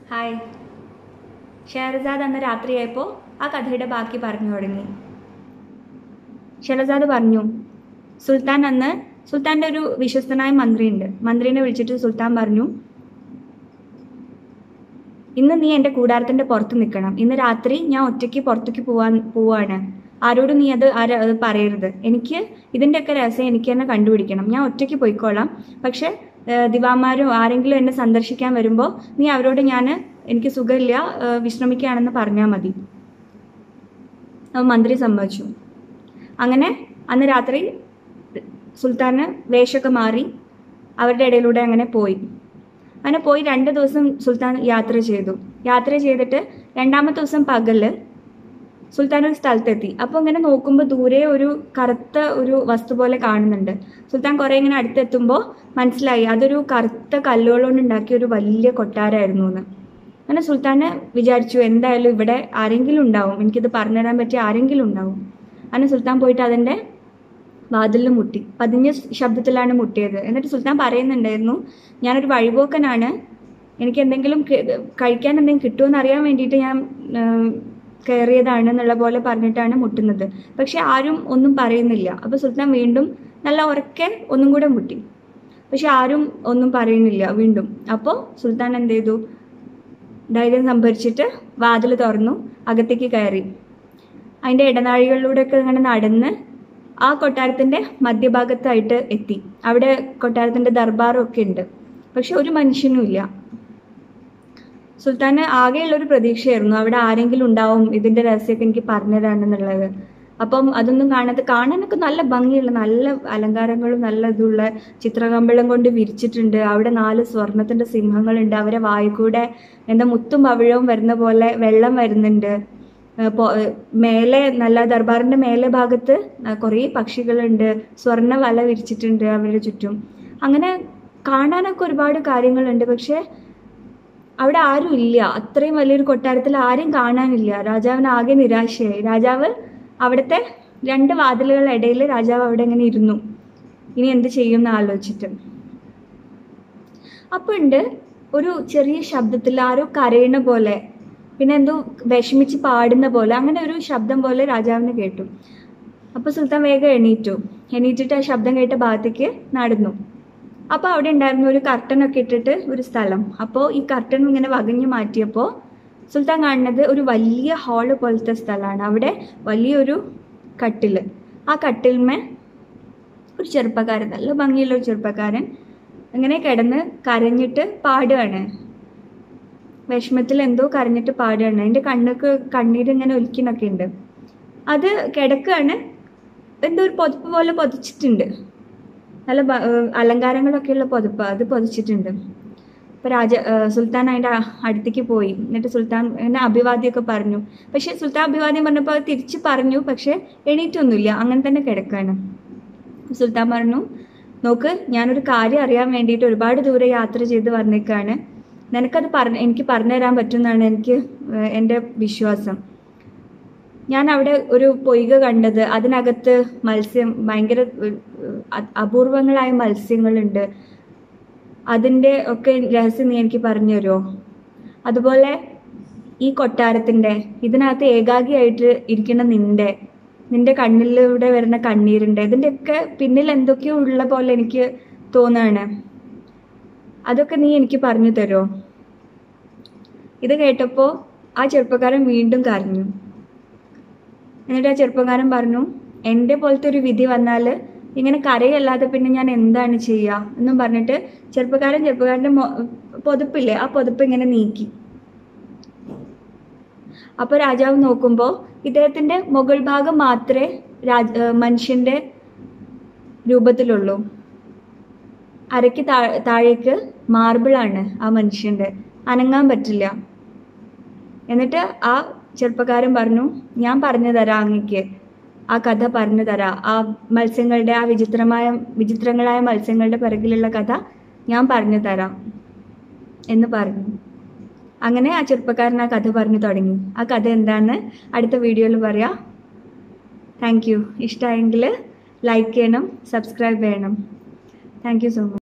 hi ഷെഹർസാദ് അന്ന് രാത്രിയായപ്പോൾ ആ കഥയുടെ ബാക്കി പറഞ്ഞു തുടങ്ങി ഷെഹർസാദ് പറഞ്ഞു സുൽത്താൻ അന്ന് സുൽത്താൻ്റെ ഒരു വിശ്വസ്തനായ മന്ത്രിയുണ്ട് മന്ത്രിനെ വിളിച്ചിട്ട് സുൽത്താൻ പറഞ്ഞു ഇന്ന് നീ എൻ്റെ കൂടാരത്തിൻ്റെ പുറത്ത് നിൽക്കണം ഇന്ന് രാത്രി ഞാൻ ഒറ്റയ്ക്ക് പുറത്തേക്ക് പോവാൻ പോവാണ് ആരോടും നീ അത് ആര അത് പറയരുത് എനിക്ക് ഇതിൻ്റെയൊക്കെ രഹസ്യം എനിക്ക് തന്നെ കണ്ടുപിടിക്കണം ഞാൻ ഒറ്റയ്ക്ക് പോയിക്കോളാം പക്ഷേ ഏഹ്, ദിവാന്മാരോ ആരെങ്കിലും എന്നെ സന്ദർശിക്കാൻ വരുമ്പോൾ നീ അവരോട് ഞാൻ എനിക്ക് സുഖമില്ല ഏഹ്, വിശ്രമിക്കുകയാണെന്ന് പറഞ്ഞാൽ മതി അപ്പോൾ മന്ത്രി സമ്മതിച്ചു അങ്ങനെ അന്ന് രാത്രി സുൽത്താന് വേഷമൊക്കെ മാറി അവരുടെ ഇടയിലൂടെ അങ്ങനെ പോയി അങ്ങനെ പോയി രണ്ട് ദിവസം സുൽത്താൻ യാത്ര ചെയ്തു യാത്ര ചെയ്തിട്ട് രണ്ടാമത്തെ ദിവസം പകല് സുൽത്താൻ ഒരു സ്ഥലത്തെത്തി അപ്പോൾ ഇങ്ങനെ നോക്കുമ്പോൾ ദൂരെ ഒരു കറുത്ത ഒരു വസ്തു പോലെ കാണുന്നുണ്ട് സുൽത്താൻ കുറേ ഇങ്ങനെ അടുത്തെത്തുമ്പോൾ മനസ്സിലായി അതൊരു കറുത്ത കല്ലുകൾ കൊണ്ട് ഉണ്ടാക്കിയ ഒരു വലിയ കൊട്ടാരമായിരുന്നു എന്ന് അങ്ങനെ സുൽത്താന് വിചാരിച്ചു എന്തായാലും ഇവിടെ ആരെങ്കിലും ഉണ്ടാവും എനിക്കിത് പറഞ്ഞുതരാൻ പറ്റിയ ആരെങ്കിലും ഉണ്ടാവും അങ്ങനെ സുൽത്താൻ പോയിട്ട് അതിൻ്റെ വാതിലിൽ മുട്ടി പതിഞ്ഞ ശബ്ദത്തിലാണ് മുട്ടിയത് എന്നിട്ട് സുൽത്താൻ പറയുന്നുണ്ടായിരുന്നു ഞാനൊരു വഴിപോക്കനാണ് എനിക്ക് എന്തെങ്കിലും കി- കഴിക്കാൻ എന്തെങ്കിലും കിട്ടുമെന്ന് അറിയാൻ വേണ്ടിയിട്ട് ഞാൻ ഏഹ്, കയറിയതാണ് എന്നുള്ള പോലെ പറഞ്ഞിട്ടാണ് മുട്ടുന്നത് പക്ഷെ ആരും ഒന്നും പറയുന്നില്ല അപ്പോൾ സുൽത്താൻ വീണ്ടും നല്ല ഉറക്കെ ഒന്നും കൂടെ മുട്ടി പക്ഷെ ആരും ഒന്നും പറയുന്നില്ല വീണ്ടും അപ്പോൾ സുൽത്താൻ എന്ത് ചെയ്തു ധൈര്യം സംഭരിച്ചിട്ട് വാതിൽ തുറന്നു അകത്തേക്ക് കയറി അതിൻ്റെ ഇടനാഴികളിലൂടെയൊക്കെ ഇങ്ങനെ നടന്ന് ആ കൊട്ടാരത്തിൻ്റെ മധ്യഭാഗത്തായിട്ട് എത്തി അവിടെ കൊട്ടാരത്തിൻ്റെ ദർബാറും ഒക്കെ ഉണ്ട് പക്ഷെ ഒരു മനുഷ്യനും ഇല്ല സുൽത്താന് ആകെയുള്ള ഒരു പ്രതീക്ഷയായിരുന്നു അവിടെ ആരെങ്കിലും ഉണ്ടാവും ഇതിന്റെ രഹസ്യമൊക്കെ എനിക്ക് പറഞ്ഞുതരാണെന്നുള്ളത് അപ്പം അതൊന്നും കാണാതെ കാണാനൊക്കെ നല്ല ഭംഗിയുള്ള നല്ല അലങ്കാരങ്ങളും നല്ല ഇതുള്ള ചിത്രകമ്പളം കൊണ്ട് വിരിച്ചിട്ടുണ്ട് അവിടെ നാല് സ്വർണത്തിന്റെ സിംഹങ്ങളുണ്ട് അവരെ വായിക്കൂടെ എന്താ മുത്തും പവിഴവും വരുന്ന പോലെ വെള്ളം വരുന്നുണ്ട് ഏഹ് പൊ- ഏഹ് മേലെ നല്ല ദർബാറിന്റെ മേലെ ഭാഗത്ത് കുറേ പക്ഷികളുണ്ട് സ്വർണ്ണ വല വിരിച്ചിട്ടുണ്ട് അവരുടെ ചുറ്റും അങ്ങനെ കാണാനൊക്കെ ഒരുപാട് കാര്യങ്ങളുണ്ട് പക്ഷെ അവിടെ ആരും ഇല്ല അത്രയും വലിയൊരു കൊട്ടാരത്തിൽ ആരും കാണാനില്ല രാജാവിന് ആകെ നിരാശയായി രാജാവ് അവിടുത്തെ രണ്ട് വാതിലുകളുടെ ഇടയിൽ രാജാവ് അവിടെ ഇങ്ങനെ ഇരുന്നു ഇനി എന്ത് ചെയ്യും എന്ന് ആലോചിച്ചിട്ട് അപ്പൊ ഉണ്ട് ഒരു ചെറിയ ശബ്ദത്തിൽ ആരോ കരയണ പോലെ പിന്നെ എന്തോ വിഷമിച്ച് പാടുന്ന പോലെ അങ്ങനെ ഒരു ശബ്ദം പോലെ രാജാവിന് കേട്ടു അപ്പൊ സുൽത്താൻ വേഗം എണീറ്റു എണീറ്റിട്ട് ആ ശബ്ദം കേട്ട ഭാഗത്തേക്ക് നടന്നു അപ്പോൾ അവിടെ ഉണ്ടായിരുന്ന ഒരു കർട്ടൻ ഒക്കെ ഇട്ടിട്ട് ഒരു സ്ഥലം അപ്പോൾ ഈ കർട്ടൻ ഇങ്ങനെ വകഞ്ഞു മാറ്റിയപ്പോൾ സുൽത്താൻ കാണുന്നത് ഒരു വലിയ ഹാള് പോലത്തെ സ്ഥലമാണ് അവിടെ വലിയൊരു കട്ടില് ആ കട്ടിൽമേ ഒരു ചെറുപ്പക്കാരൻ നല്ല ഭംഗിയുള്ള ഒരു ചെറുപ്പക്കാരൻ ഇങ്ങനെ കിടന്ന് കരഞ്ഞിട്ട് പാടുകയാണ് വിഷമത്തിൽ എന്തോ കരഞ്ഞിട്ട് പാടുകയാണ് അതിൻ്റെ കണ്ണൊക്കെ കണ്ണീര് ഇങ്ങനെ ഒലിക്കുന്നൊക്കെ ഉണ്ട് അത് കിടക്കുകയാണ് എന്തോ ഒരു പൊതുപ്പ് പോലെ പൊതിച്ചിട്ടുണ്ട് നല്ല ഭ- ഏഹ് അലങ്കാരങ്ങളൊക്കെയുള്ള പൊതുപ്പ് അത് പൊതിച്ചിട്ടുണ്ട് അപ്പോൾ രാജ ഏഹ് സുൽത്താൻ അതിൻ്റെ അടുത്തേക്ക് പോയി എന്നിട്ട് സുൽത്താൻ എന്നെ അഭിവാദ്യമൊക്കെ പറഞ്ഞു പക്ഷേ സുൽത്താൻ അഭിവാദ്യം പറഞ്ഞപ്പോൾ അത് തിരിച്ച് പറഞ്ഞു പക്ഷേ എണീറ്റൊന്നുമില്ല അങ്ങനെ തന്നെ കിടക്കാണ് സുൽത്താൻ പറഞ്ഞു നോക്ക് ഞാനൊരു കാര്യം അറിയാൻ വേണ്ടിയിട്ട് ഒരുപാട് ദൂരെ യാത്ര ചെയ്ത് വന്നേക്കാണ് നിനക്കത് പറഞ്ഞ എനിക്ക് പറഞ്ഞു തരാൻ പറ്റുമെന്നാണ് എനിക്ക് ഏഹ് എൻ്റെ വിശ്വാസം ഞാൻ അവിടെ ഒരു പൊയ്ക കണ്ടത് അതിനകത്ത് മത്സ്യം ഭയങ്കര ഏഹ്, അ- അപൂർവങ്ങളായ മത്സ്യങ്ങളുണ്ട് അതിൻ്റെ ഒക്കെ രഹസ്യം നീ എനിക്ക് പറഞ്ഞു തരുമോ അതുപോലെ ഈ കൊട്ടാരത്തിൻ്റെ ഇതിനകത്ത് ഏകാഗിയായിട്ട് ഇരിക്കുന്ന നിന്റെ നിന്റെ കണ്ണിലൂടെ വരുന്ന കണ്ണീരുണ്ട് ഇതിൻ്റെയൊക്കെ പിന്നിൽ എന്തൊക്കെയോ ഉള്ള പോലെ എനിക്ക് തോന്നുകയാണ് അതൊക്കെ നീ എനിക്ക് പറഞ്ഞു തരുമോ ഇത് കേട്ടപ്പോൾ ആ ചെറുപ്പക്കാരൻ വീണ്ടും കരഞ്ഞു എന്നിട്ട് ആ ചെറുപ്പക്കാരൻ പറഞ്ഞു എൻ്റെ പോലത്തെ ഒരു വിധി വന്നാൽ ഇങ്ങനെ കരയല്ലാതെ പിന്നെ ഞാൻ എന്താണ് ചെയ്യുക എന്നും പറഞ്ഞിട്ട് ചെറുപ്പക്കാരൻ ചെറുപ്പക്കാരൻ്റെ മൊ- പൊതുപ്പില്ലേ ആ പൊതുപ്പ് ഇങ്ങനെ നീക്കി അപ്പോൾ രാജാവ് നോക്കുമ്പോൾ ഇദ്ദേഹത്തിൻ്റെ മുകൾ ഭാഗം മാത്രമേ രാജ ഏഹ് മനുഷ്യൻ്റെ രൂപത്തിലുള്ളൂ അരയ്ക്ക് താ താഴേക്ക് മാർബിളാണ് ആ മനുഷ്യൻ്റെ അനങ്ങാൻ പറ്റില്ല എന്നിട്ട് ആ ചെറുപ്പക്കാരൻ പറഞ്ഞു ഞാൻ പറഞ്ഞു തരാം അങ്ങക്ക് ആ കഥ പറഞ്ഞു തരാം ആ മത്സ്യങ്ങളുടെ ആ വിചിത്രമായ വിചിത്രങ്ങളായ മത്സ്യങ്ങളുടെ പിറകിലുള്ള കഥ ഞാൻ പറഞ്ഞു തരാം എന്ന് പറഞ്ഞു അങ്ങനെ ആ ചെറുപ്പക്കാരൻ ആ കഥ പറഞ്ഞു തുടങ്ങി ആ കഥ എന്താണെന്ന് അടുത്ത വീഡിയോയിൽ പറയാം താങ്ക് യു ഇഷ്ടമായെങ്കിൽ ലൈക്ക് ചെയ്യണം സബ്സ്ക്രൈബ് ചെയ്യണം താങ്ക് യു സോ മച്ച്